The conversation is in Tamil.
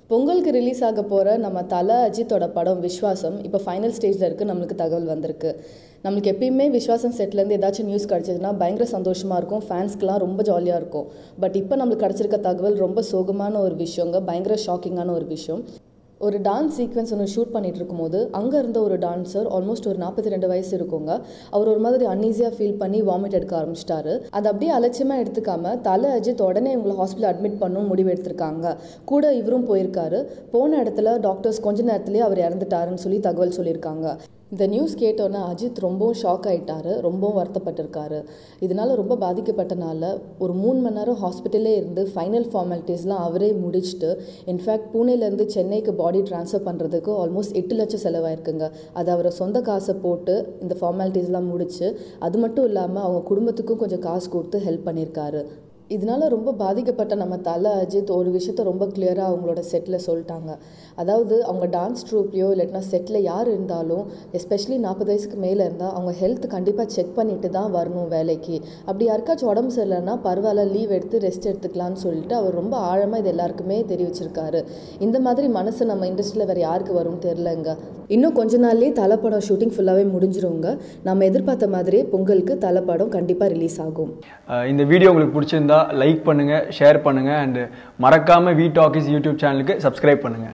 பொங்கலுக்கு ரிலீஸ் ஆக போகிற நம்ம தல அஜித்தோட படம் விஸ்வாசம் இப்போ ஃபைனல் ஸ்டேஜில் இருக்குது நம்மளுக்கு தகவல் வந்திருக்கு நம்மளுக்கு எப்பயுமே விஸ்வாசம் செட்லேருந்து ஏதாச்சும் நியூஸ் கிடச்சதுன்னா பயங்கர சந்தோஷமாக இருக்கும் ஃபேன்ஸ்க்கெலாம் ரொம்ப ஜாலியாக இருக்கும் பட் இப்போ நம்மளுக்கு கிடச்சிருக்க தகவல் ரொம்ப சோகமான ஒரு விஷயங்க பயங்கர ஷாக்கிங்கான ஒரு விஷயம் ஒரு டான்ஸ் சீக்வன்ஸ் ஒன்று ஷூட் பண்ணிட்டு இருக்கும்போது அங்கே இருந்த ஒரு டான்ஸர் ஆல்மோஸ்ட் ஒரு நாற்பத்தி ரெண்டு வயசு இருக்குங்க அவர் ஒரு மாதிரி அன்ஈஸியாக ஃபீல் பண்ணி வாமிட் எடுக்க ஆரம்பிச்சிட்டாரு அதை அப்படியே அலட்சியமாக எடுத்துக்காம தலை அஜித் உடனே இவங்களை ஹாஸ்பிட்டல் அட்மிட் பண்ணணும் முடிவு எடுத்திருக்காங்க கூட இவரும் போயிருக்காரு போன இடத்துல டாக்டர்ஸ் கொஞ்ச நேரத்துலேயே அவர் இறந்துட்டாருன்னு சொல்லி தகவல் சொல்லியிருக்காங்க இந்த நியூஸ் கேட்டோன்னே அஜித் ரொம்பவும் ஷாக் ஆயிட்டாரு ரொம்பவும் வருத்தப்பட்டிருக்காரு இதனால ரொம்ப பாதிக்கப்பட்டனால ஒரு மூணு மணி நேரம் ஹாஸ்பிட்டலே இருந்து ஃபைனல் ஃபார்மாலிட்டிஸ்லாம் அவரே முடிச்சுட்டு இன்ஃபேக்ட் பூனேலேருந்து சென்னைக்கு பாடி ட்ரான்ஸ்ஃபர் பண்ணுறதுக்கு ஆல்மோஸ்ட் எட்டு லட்சம் செலவாயிருக்குங்க அது அவரை சொந்த காசை போட்டு இந்த ஃபார்மாலிட்டிஸ்லாம் முடிச்சு அது மட்டும் இல்லாமல் அவங்க குடும்பத்துக்கும் கொஞ்சம் காசு கொடுத்து ஹெல்ப் பண்ணியிருக்காரு இதனால ரொம்ப பாதிக்கப்பட்ட நம்ம தலை அஜித் ஒரு விஷயத்த ரொம்ப கிளியராக அவங்களோட செட்டில் சொல்லிட்டாங்க அதாவது அவங்க டான்ஸ் ட்ரூப்லையோ இல்லாட்டினா செட்டில் யார் இருந்தாலும் எஸ்பெஷலி நாற்பது வயசுக்கு மேலே இருந்தால் அவங்க ஹெல்த் கண்டிப்பாக செக் பண்ணிட்டு தான் வரணும் வேலைக்கு அப்படி யாருக்காச்சும் உடம்பு சரியில்லைன்னா பரவாயில்ல லீவ் எடுத்து ரெஸ்ட் எடுத்துக்கலாம்னு சொல்லிட்டு அவர் ரொம்ப ஆழமாக இது எல்லாருக்குமே தெரிவிச்சிருக்காரு இந்த மாதிரி மனசு நம்ம இண்டஸ்ட்ரியில் வேறு யாருக்கு வரும்னு தெரிலங்க இன்னும் கொஞ்ச நாள்லேயே தலைப்படம் ஷூட்டிங் ஃபுல்லாகவே முடிஞ்சிருங்க நம்ம எதிர்பார்த்த மாதிரியே பொங்கலுக்கு தலைப்படம் கண்டிப்பாக ரிலீஸ் ஆகும் அஹ் இந்த வீடியோ உங்களுக்கு பிடிச்சிருந்தா லைக் பண்ணுங்கள் ஷேர் பண்ணுங்கள் அண்டு மறக்காமல் வி டாக்கிஸ் யூடியூப் சேனலுக்கு சப்ஸ்கிரைப் பண்ணுங்கள்